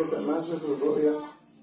سماعة سفر الرؤيا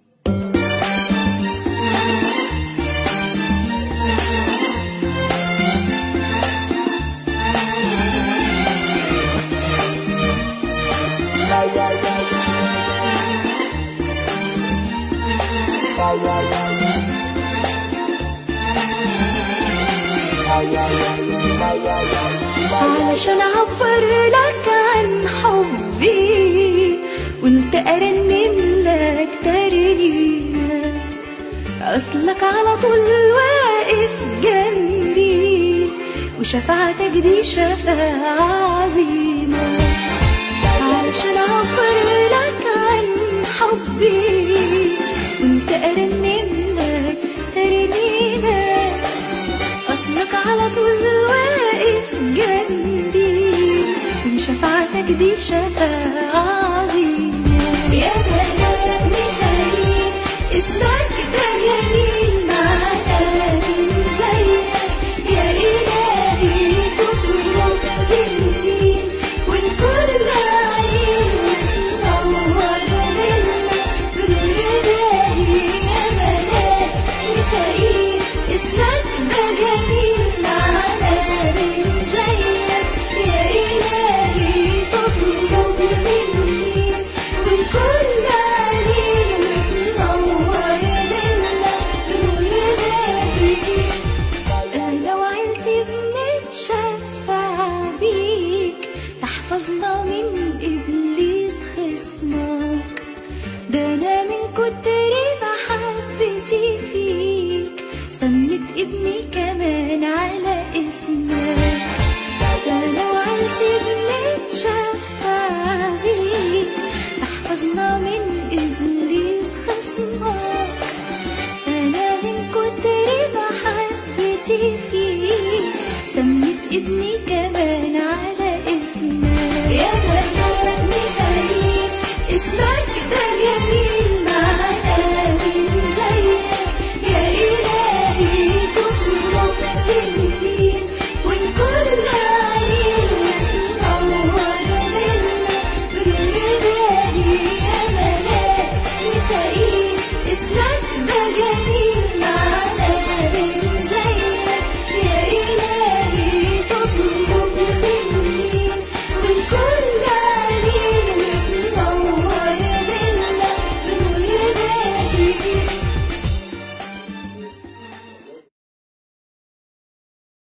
علشان اعبر لك عن حبي وانت ارنم لك ترنيمة اصلك على طول واقف جنبي وشفاعتك دي شفاعة عظيمة علشان اعبر لك عن حبي وانت ارنم لك ترنيمة أصلك على طول واقف جنبي من شفاعتك دي شفاعة